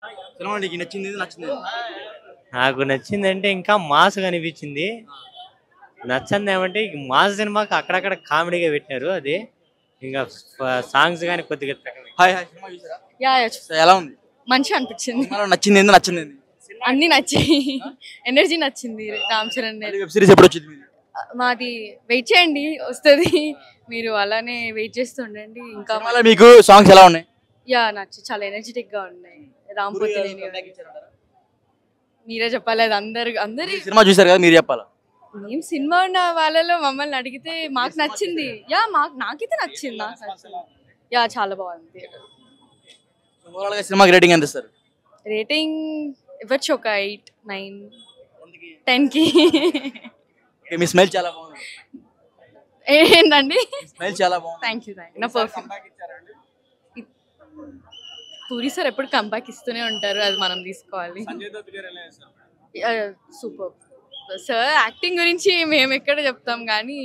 Cinema నీకు నచ్చింది ఏది, నచ్చింది ఏది? నాకు నచ్చిందంటే ఇంకా మాస్ అనిపించింది నచ్చంది ఏమంటే ఈ మాస్ సినిమాకి అక్కడక్కడ కామెడీగా పెట్టినారు అది ఇంకా సాంగ్స్ కానీ కొద్దిగా తగ్గ- హాయ్ హాయ్ సినిమా చూసారా యా యా, చూ- సో ఎలా ఉంది మంచిగా అనిపించింది సినిమాలో నచ్చింది ఏంది నచ్చింది ఏంది? అన్ని నచ్చాయి ఎనర్జీ నచ్చింది రామ్ చరణ్ మళ్ళీ వెబ్ సిరీస్ ఎప్పుడు వచ్చింది మీది? మాది వెయిట్ చేయండి వస్తుంది మీరు అలానే వెయిట్ చేస్తూ ఉండండి ఇంకా సినిమాలో మీకు సాంగ్స్ ఎలా ఉన్నాయి యా నచ్చి చాలా ఎనర్జెటిక్ గా ఉన్నాయి రామ్ పోతినేని గారు. మీరే చెప్పాలి అది అందరు అందరి ఈ సినిమా చూసారు కదా మీరు చెప్పాలా మేము సినిమా ఉన్న వాళ్ళలో మమ్మల్ని అడిగితే మాకు నచ్చింది యా మాకు నాకైతే నచ్చింది నాకు నచ్చింది యా చాలా బాగుంది ఓవరాల్ గా సినిమాకి రేటింగ్ ఎంత ఇస్తారు రేటింగ్ ఇవ్వచ్చు ఒక ఎయిట్ నైన్ టెన్ కి ఓకే, మీ స్మైల్ చాలా బాగుంది ఏంటండి స్మైల్ చాలా బాగుంది థ్యాంక్ యూ థ్యాంక్ యూ నా పర్ఫెక్ట్ పూరి సార్ ఎప్పుడు కంబ్యాక్ ఇస్తూనే ఉంటారు అది మనం తీసుకోవాలి సూపర్ సార్ యాక్టింగ్ గురించి మేము ఎక్కడ చెప్తాం కానీ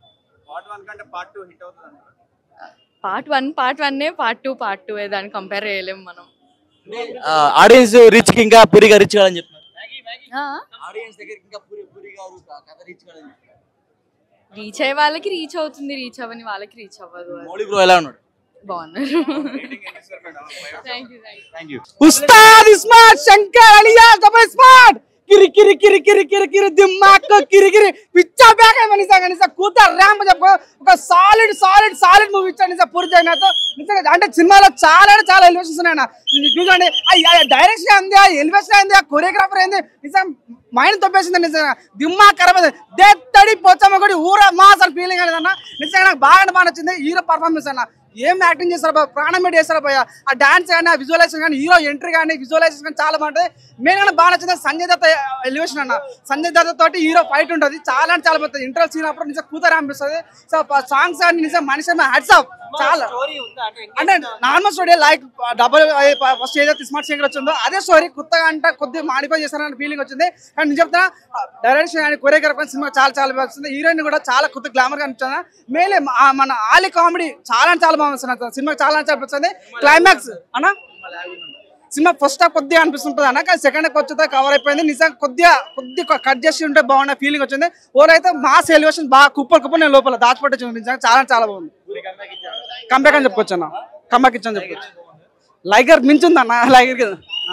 part one part one part two part two దాన్ని కంపేర్ చేయలేము మనం ఆడియన్స్ రిచ్ కి ఇంకా పూరిగా రిచ్ కావాలని చెప్తున్నారు ఆ? ఆడియన్స్ దగ్గరికి ఇంకా పూరి పూరి గారు కథ రిచ్ కావాలని రీచ్ అయ్యే వాళ్ళకి రీచ్ అవుతుంది రీచ్ అవ్వని వాళ్ళకి రీచ్ అవ్వదు మౌలి బ్రో ఎలా ఉన్నాడు బాగున్నారు thank you thank you thank you Ustaad Ismart Shankar alias double smart కిరి కిరి కిరి కిరి కిరి కిరి దిమ్మాక్ కిరి కిరి పిచ్చా బ్యాక్ అయ్యి నిజంగా నిజంగా కూత ర్యాంప్ చెప్పు ఒక సాలిడ్ సాలిడ్ సాలిడ్ మూవీ ఇచ్చాడు నిజంగా పూరి జగన్నాథ్ నిజంగా అంటే సినిమాలో చాలా అంటే చాలా ఎలివేషన్స్ ఉన్నాయి అన్న. ఇది చూడండి డైరెక్షన్ ఏంది ఆ ఎలివేషన్ ఏంది ఆ కొరియోగ్రాఫర్ ఏంది నిజంగా మైండ్ తప్పేసింది నిజంగా దిమ్మా ఖరాబ్ అయింది దేత్తడి పోచమ్మ కూడా ఊర మా అసలు ఫీలింగ్ అనేది అన్న నిజంగా నాకు బాగా అంటే బాగా నచ్చింది హీరో పర్ఫార్మెన్స్ అన్న ఏం యాక్టింగ్ చేస్తారు భయ ప్రాణం పెట్టి చేస్తారు భయ ఆ డాన్స్ కానీ ఆ విజువలైజేషన్ కానీ హీరో ఎంట్రీ కానీ విజువలైజేషన్ కానీ చాలా బాగుంటుంది మెయిన్ కానీ బాగా నచ్చింది సంజయ్ దత్త ఎలివేషన్ అన్న సంజయ్ దత్త తోటి హీరో ఫైట్ ఉంటుంది చాలా అంటే చాలా బాగుంటుంది ఇంటర్ సీన్ అప్పుడు నిజం కూతురు అనిపిస్తుంది సో సాంగ్స్ కానీ నిజం మనిషి హెడ్స్ ఆఫ్ చాలా అంటే normal story like double first ఏదైతే స్మార్ట్ శంకర్ వచ్చిందో అదే స్టోరీ కొత్తగా అంటే కొద్దిగా మాడిఫై చేస్తారని ఫీలింగ్ వచ్చింది కానీ నేను చెప్తున్నా డైరెక్షన్ కానీ కొరియోగ్రాఫర్ సినిమా చాలా చాలా బాగా వస్తుంది హీరోయిన్ కూడా చాలా కొత్త గ్లామర్ గా అనిపిస్తుంది మేలే ఆ మన ఆలి కామెడీ చాలా అంటే చాలా బాగా వస్తుంది సినిమా చాలా అంటే చాలా అనిపిస్తుంది క్లైమాక్స్ అన్న సినిమా ఫస్ట్ హాఫ్ కొద్దిగా అనిపిస్తుంటుంది అన్న కానీ సెకండ్ హాఫ్ వచ్చేదా కవర్ అయిపోయింది నిజంగా కొద్దిగా కొద్దిగా కట్ చేసి ఉంటే బాగున్న ఫీలింగ్ వచ్చింది ఓరైతే మాస్ ఎలివేషన్ బాగా కుప్పలు కుప్పలు నేను లోపల దాచిపెట్టి నిజంగా చాలా చాలా బాగుంది కంబ్యాక్ అని చెప్పుకోవచ్చు అన్న కంబ్యాక్ ఇచ్చని చెప్పుకోవచ్చు లైగర్ మించుంది అన్న లైగర్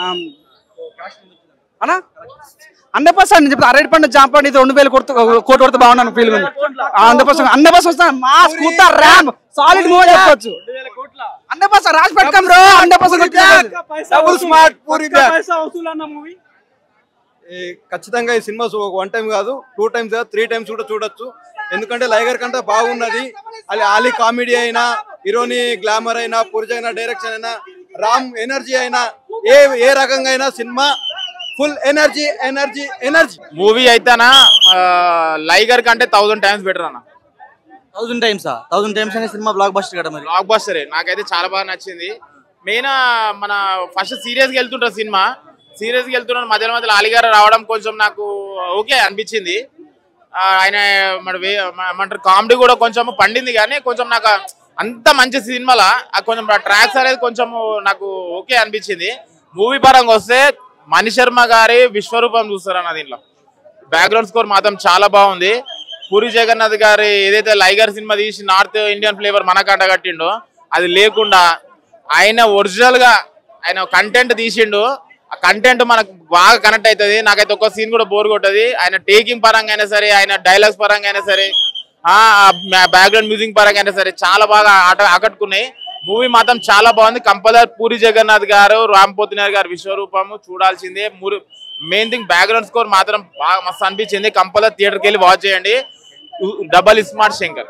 అన్న హండ్రెడ్ పర్సెంట్ నేను చెప్తాను అరటి పండు జాంపండి ఇది రెండు వేలు కొడుతూ కోటి కొడితే బాగున్నాను ఫీల్ ఉంది హండ్రెడ్ పర్సెంట్ హండ్రెడ్ పర్సెంట్ వస్తాను మా స్కూటర్ ర్యామ్ సాలిడ్ మూవ్ చెప్పుకోవచ్చు హండ్రెడ్ పర్సెంట్ రాసి పెట్టుకోం bro hundred percent double smart Puri back movie ఈ ఖచ్చితంగా ఈ సినిమా వన్ టైం కాదు టూ టైమ్స్ కాదు త్రీ టైమ్స్ కూడా చూడొచ్చు ఎందుకంటే లైగర్ కంటే బాగున్నది అది ఆలీ కామెడీ అయినా హీరోని గ్లామర్ అయినా పురుజైన డైరెక్షన్ అయినా రామ్ ఎనర్జీ అయినా ఏ ఏ రకంగా అయినా cinema full energy energy energy movie అయితేనా లైగర్ కంటే థౌసండ్ టైమ్స్ బెటర్ అన్న థౌసండ్ టైమ్స్ థౌసండ్ టైమ్స్ అనే సినిమా బ్లాక్ బస్టర్ కదా మరి బ్లాక్ బస్టరే నాకైతే చాలా బాగా నచ్చింది మెయిన్ మన ఫస్ట్ సీరియస్గా వెళ్తుంటారు సినిమా సీరియస్గా వెళ్తున్నాను మధ్యలో మధ్యలో అలిగారు రావడం కొంచెం నాకు ఓకే అనిపించింది ఆ, ఆయన మన వే ఏమంటారు కామెడీ కూడా కొంచెం పండింది కానీ కొంచెం నాకు అంత మంచి సినిమాలా ఆ కొంచెం ట్రాక్స్ అనేది కొంచెం నాకు ఓకే అనిపించింది మూవీ పరంగా వస్తే మణి శర్మ గారి విశ్వరూపం చూస్తారన్న దీంట్లో బ్యాక్గ్రౌండ్ స్కోర్ మాత్రం చాలా బాగుంది పూరి జగన్నాథ్ గారి ఏదైతే లైగర్ సినిమా తీసి నార్త్ ఇండియన్ ఫ్లేవర్ మనకు కట్టిండో అది లేకుండా ఆయన ఒరిజినల్ గా ఆయన కంటెంట్ తీసిండు ఆ కంటెంట్ మనకు బాగా కనెక్ట్ అవుతుంది నాకైతే ఒక్క సీన్ కూడా బోర్ కొట్టది ఆయన టేకింగ్ పరంగా అయినా సరే ఆయన డైలాగ్స్ పరంగా అయినా సరే ఆ బ్యాక్గ్రౌండ్ మ్యూజిక్ పరంగా అయినా సరే చాలా బాగా ఆట ఆకట్టుకున్నాయి మూవీ మాత్రం చాలా బాగుంది కంపల్సరీ పూరి జగన్నాథ్ గారు రామ్ పోతినేర్ గారు విశ్వరూపము చూడాల్సిందే మెయిన్ థింగ్ బ్యాక్గ్రౌండ్ స్కోర్ మాత్రం బాగా మస్తు అనిపించింది కంపల్సరీ థియేటర్కి వెళ్ళి వాచ్ చేయండి డబల్ స్మార్ట్ శంకర్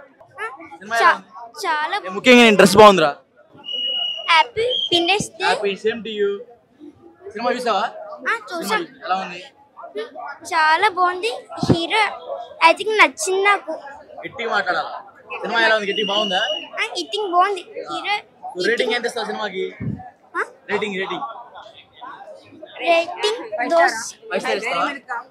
చాలా ఏ, ముఖ్యంగా నేను డ్రెస్ బాగుందిరా happy friendship day happy same to you cinema చూసావా చూసాం ఎలా ఉంది చాలా బాగుంది హీరో ఐ థింక్ నచ్చింది నాకు గట్టిగా మాట్లాడాలా సినిమా ఎలా ఉంది గట్టిగా బాగుందా ఐ థింక్ బాగుంది హీరో రేటింగ్ ఎంత ఇస్తావు సినిమాకి రేటింగ్ రేటింగ్ రేటింగ్ దోస్ ఫైవ్ స్టార్ ఇస్తావా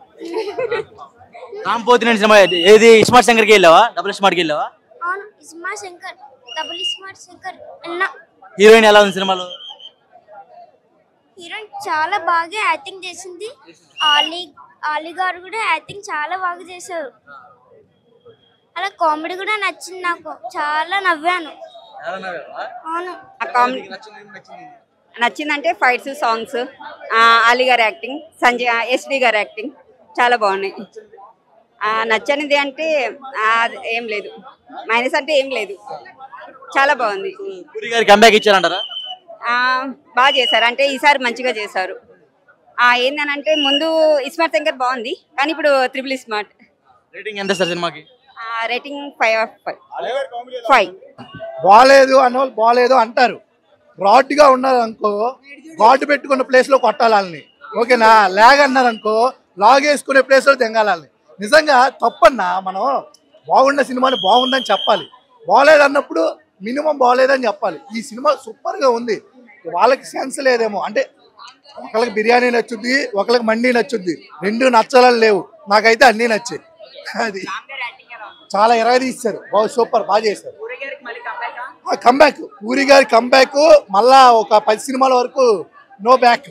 రామ్ పోతినేని సినిమా ఏది ఇస్మార్ట్ శంకర్కి వెళ్ళావా డబుల్ స్మార్ట్కి వెళ్ళావా అవును ఇస్మా శంకర్ డబుల్ స్మార్ట్ శంకర్ అన్న హీరోయిన్ ఎలా ఉంది సినిమాలో హీరోయిన్ చాలా బాగా యాక్టింగ్ చేసింది ఆలీ ఆలీ గారు కూడా యాక్టింగ్ చాలా బాగా చేశారు అలా కామెడీ కూడా నచ్చింది నాకు చాలా నవ్వాను అవును ఆ కామెడీ నచ్చిందంటే ఫైట్స్ సాంగ్స్ అలీ గారి యాక్టింగ్ సంజయ్ ఎస్డి గారి యాక్టింగ్ చాలా బాగున్నాయి ఆ, నచ్చనిది అంటే ఆ, ఏం లేదు మైనస్ అంటే ఏం లేదు చాలా బాగుంది పూరి గారి కంబ్యాక్ ఇచ్చారంటారా ఆ, బాగా చేశారు అంటే ఈసారి మంచిగా చేశారు ఆ, ఏందనంటే ముందు ఇస్మార్ట్ శంకర్ బాగుంది కానీ ఇప్పుడు త్రిబుల్ ఇస్మార్ట్ రేటింగ్ ఎంత సార్ సినిమాకి rating five of five five బాగాలేదు అన్న వాళ్ళు బాగాలేదు అంటారు రాడ్ గా ఉన్నారు అనుకో గాడ్ పెట్టుకున్న ప్లేస్ లో కొట్టాలి వాళ్ళని ఓకేనా లాగ్ అన్నారు అనుకో లాగ్ వేసుకునే ప్లేస్ లో తెంగాలని నిజంగా తప్పన్నా మనం బాగున్న సినిమాని బాగుందని చెప్పాలి బాగాలేదు అన్నప్పుడు మినిమం బాగాలేదని చెప్పాలి ఈ సినిమా సూపర్ గా ఉంది వాళ్ళకి సెన్స్ లేదేమో అంటే ఒకళ్ళకి బిర్యానీ నచ్చుద్ది ఒకళ్ళకి మండి నచ్చుద్ది రెండు నచ్చాలని లేవు నాకైతే అన్నీ నచ్చాయి అది చాలా ఇరవై ఇచ్చారు బాగా సూపర్ బాగా చేశారు కంబ్యాక్ పూరి గారి కంబ్యాక్ మళ్ళా ఒక పది సినిమాల వరకు నో బ్యాక్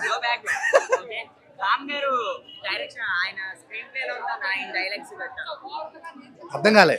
అర్థం కాలే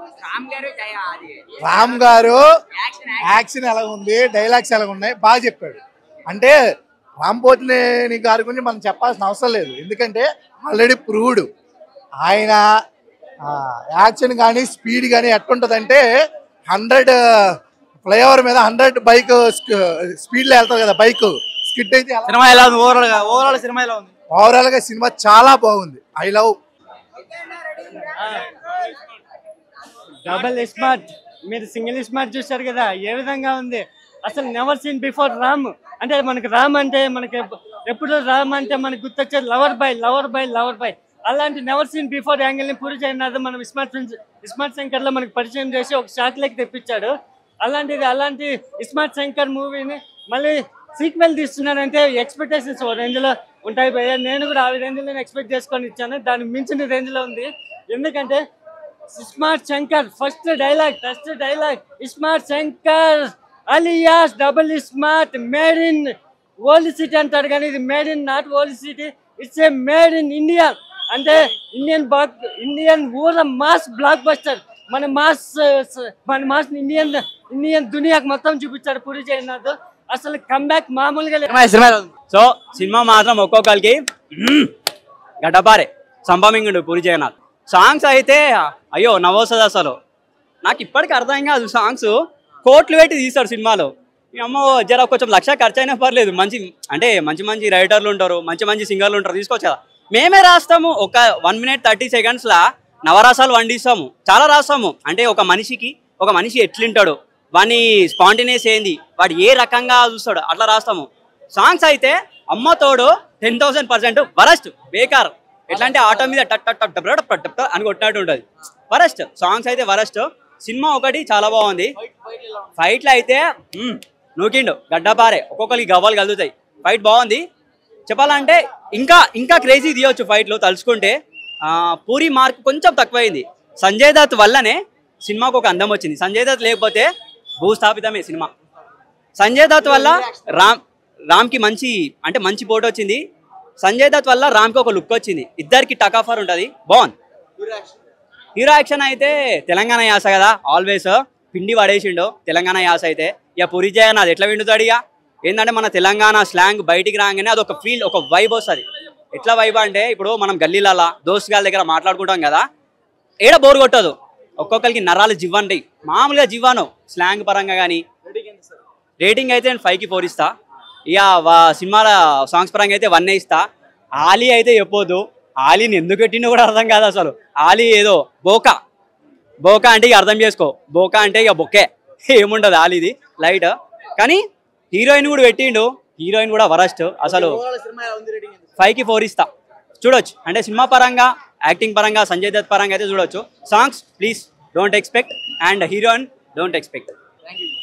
రామ్ గారు యాక్షన్ ఎలా ఉంది డైలాగ్స్ ఎలా ఉన్నాయి బాగా చెప్పాడు అంటే రామ్ పోతినేని గారి గురించి మనం చెప్పాల్సిన అవసరం లేదు ఎందుకంటే ఆల్రెడీ ప్రూవ్డ్ ఆయన యాక్షన్ కానీ స్పీడ్ కానీ ఎట్టుంటదంటే హండ్రెడ్ ఫ్లైఓవర్ మీద హండ్రెడ్ బైక్ స్పీడ్లో వెళ్తారు కదా బైక్ స్కిడ్ అయితే సినిమా ఎలా ఉంది ఓవరాల్ గా ఓవరాల్ సినిమా ఎలా ఉంది ఓవరాల్ గా సినిమా చాలా బాగుంది ఐ లవ్ డబల్ స్మార్ట్ మీరు సింగిల్ స్మార్ట్ చూశారు కదా ఏ విధంగా ఉంది అసలు నెవర్ సీన్ బిఫోర్ రామ్ అంటే మనకి రామ్ అంటే మనకి ఎప్పు- ఎప్పుడు రామ్ అంటే మనకి గుర్తొచ్చేది lover boy lover boy lover boy అలాంటి నెవర్ సీన్ బిఫోర్ యాంగిల్ ని పూరి చేయనాథ్ మనం స్మార్ట్ స్మార్ట్ శంకర్ లో మనకి పరిచయం చేసి ఒక షాక్ లెక్క తెప్పించాడు అలాంటిది అలాంటి స్మార్ట్ శంకర్ మూవీని మళ్ళీ సీక్వెల్ తీస్తున్నారంటే ఎక్స్పెక్టేషన్స్ ఓ రేంజ్ లో ఉంటాయి భయ్య నేను కూడా ఆ రేంజ్ లో ఎక్స్పెక్ట్ చేసుకొని ఇచ్చాను దానికి మించిన రేంజ్ లో ఉంది ఎందుకంటే smart Shankar first dialogue first dialogue smart Shankar alias double smart made in old city అంటాడు కానీ ఇది made in not old city it's a made in India అంటే ఇండియన్ బాక్ ఇండియన్ ఊర మాస్ బ్లాక్ బస్టర్ మన మాస్ మన మాస్ ఇండియన్ ఇండియన్ దునియాకి మొత్తం చూపించాడు పూరి జగన్నాథ్ అసలు కంబ్యాక్ మామూలుగా లేదు. సినిమా ఎలా ఉంది సో సినిమా మాత్రం ఒక్కొక్కరికి మ్మ్, గడ్డపారే సంభమింగుడు పూరి జగన్నాథ్ సాంగ్స్ అయితే అయ్యో నవ్వొస్తుంది అసలు నాకు ఇప్పటికి అర్థం కాదు సాంగ్స్ కోట్లు పెట్టి తీస్తారు సినిమాలో ఈ అమ్మ జర కొంచెం లక్ష ఖర్చు అయినా పర్లేదు మంచి అంటే మంచి మంచి రైటర్లు ఉంటారు మంచి మంచి సింగర్లు ఉంటారు తీసుకోవచ్చు కదా మేమే రాస్తాము ఒక వన్ మినిట్ థర్టీ సెకండ్స్లా నవరసాలు వండిస్తాము చాలా రాస్తాము అంటే ఒక మనిషికి ఒక మనిషి ఎట్లుంటాడు వాని స్పాంటినియస్ ఏంది వాడు ఏ రకంగా చూస్తాడు అట్లా రాస్తాము సాంగ్స్ అయితే అమ్మ తోడు టెన్ థౌసండ్ పర్సెంట్ వరస్ట్ బేకార్ ఎట్లా అంటే ఆటో మీద టట్ టట్ టట్ టప్ టప్ టప్ టప్ అని కొట్టినట్టు ఉంటుంది వరస్ట్ సాంగ్స్ అయితే వరస్ట్ సినిమా ఒకటి చాలా బాగుంది ఫైట్లు అయితే మ్మ్, నూకిండు గడ్డపారే ఒక్కొక్కరికి గవ్వలు కలుగుతాయి ఫైట్ బాగుంది చెప్పాలంటే ఇంకా ఇంకా క్రేజీ తీయొచ్చు ఫైట్లు తలుచుకుంటే ఆ, పూరి మార్క్ కొంచెం తక్కువైంది సంజయ్ దత్ వల్లనే సినిమాకు ఒక అందం వచ్చింది సంజయ్ దత్ లేకపోతే భూస్థాపితమే సినిమా సంజయ్ దత్ వల్ల రామ్ రామ్కి మంచి అంటే మంచి పోటీ వచ్చింది సంజయ్ దత్ వల్ల రామ్కి ఒక లుక్ వచ్చింది ఇద్దరికి టకాఫర్ ఉంటుంది బాగుంది హీరో యాక్షన్ అయితే తెలంగాణ యాస కదా ఆల్వేస్ పిండి పడేసిండు తెలంగాణ యాస అయితే ఇక పురి జగన్నాథ్ ఎట్లా విండుతాడు ఇక ఏంటంటే మన తెలంగాణ స్లాంగ్ బయటికి రాగానే అది ఒక ఫీల్ ఒక వైబ్ వస్తుంది ఎట్లా వైబ్ అంటే ఇప్పుడు మనం గల్లీలలా దోస్తు గారి దగ్గర మాట్లాడుకుంటాం కదా ఏడ బోర్ కొట్టదు ఒక్కొక్కరికి నరాలు జివ్వండి మామూలుగా జివ్వాను స్లాంగ్ పరంగా కానీ రేటింగ్ అయితే నేను ఫైవ్కి ఫోర్ ఇస్తా ఇక వా- సినిమాల సాంగ్స్ పరంగా అయితే వన్ ఇస్తా ఆలీ అయితే చెప్పొద్దు ఆలీని ఎందుకు పెట్టిండో కూడా అర్థం కాదు అసలు ఆలీ ఏదో బోకా బోకా అంటే ఇక అర్థం చేసుకో బోకా అంటే ఇక బొక్కే ఏముండదు ఆలీది లైట్ కానీ హీరోయిన్ కూడా పెట్టిండు హీరోయిన్ కూడా వరస్ట్ అసలు ఫైవ్కి ఫోర్ ఇస్తా చూడొచ్చు అంటే సినిమా పరంగా యాక్టింగ్ పరంగా సంజయ్ దత్ పరంగా అయితే చూడొచ్చు songs please don't expect and heroine don't expect thank you